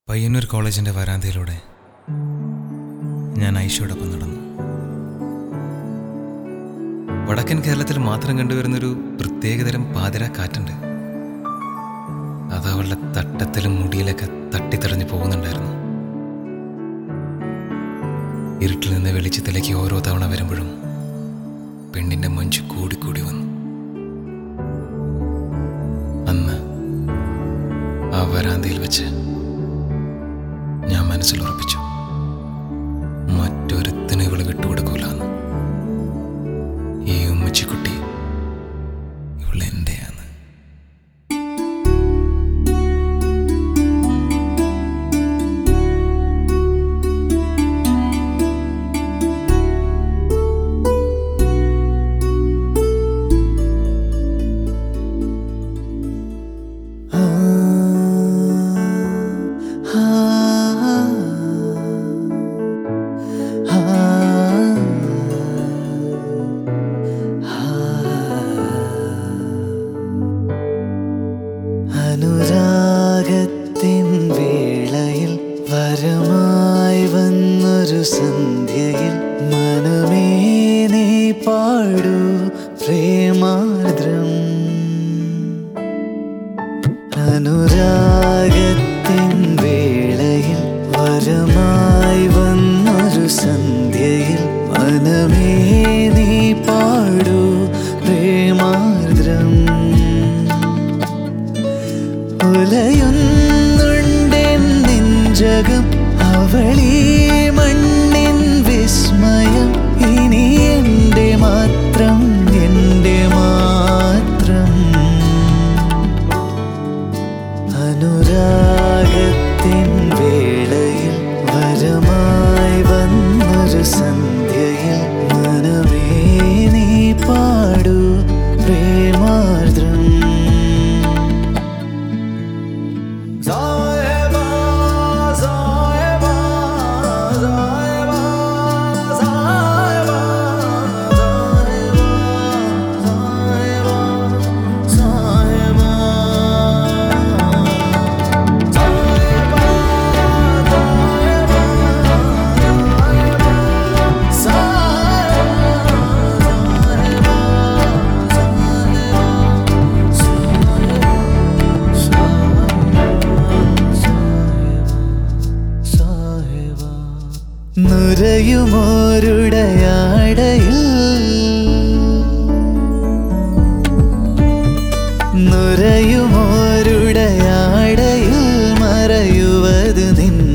പയ്യന്നൂർ കോളേജിൻ്റെ വരാന്തയിലൂടെ ഞാൻ ഐഷയോടൊപ്പം നടന്നു വടക്കൻ കേരളത്തിൽ മാത്രം കണ്ടുവരുന്നൊരു പ്രത്യേകതരം പാതിര കാറ്റുണ്ട് അത് അവളുടെ തട്ടത്തിലും മുടിയിലൊക്കെ തട്ടിത്തെറിഞ്ഞു പോകുന്നുണ്ടായിരുന്നു ഇരുട്ടിൽ നിന്ന് വെളിച്ചത്തിലേക്ക് ഓരോ തവണ വരുമ്പോഴും പെണ്ണിന്റെ മഞ്ച് കൂടിക്കൂടി വന്നു അന്ന് ആ വരാന്തയിൽ വെച്ച് ഞാൻ മനസ്സിൽ ഉറപ്പിച്ചു മറ്റൊരുത്തിന് ഇവള് വിട്ടുകൊടുക്കൂലെന്ന് ഈ ഉമ്മച്ചിക്കുട്ടി ഇവള് എന്റെയാണ് അനുരാഗത്തിൻ വേളയിൽ വരമായി വന്നൊരു സന്ധ്യയിൽ മനമേ നീ പാടൂ പ്രേമാർദ്രം അനുരാഗത്തിൻ വേളയിൽ വരമായി വന്നൊരു സന്ധ്യയിൽ മനമേ നീ പാടൂ പ്രേമാർദ്രം ഉലയുന്നുണ്ടെൻ നെഞ്ചകം അവളീ മണ്ണിൻ വിസ്മയം ഇനി എൻ്റെ മാത്രം എൻ്റെ മാത്രം അനുരാഗത്തിൻ വേളയിൽ വരമായി വന്നൊരു സന്ധ്യയിൽ മനമേ നീ പാടൂ പ്രേമാർദ്രം സായബാ സായബാ സായബാ സായബാ സായബാ സായബാ നുരയുമോരുടയാടയിൽ നുരയുമോരുടയാടയിൽ മറയുவது നിൻ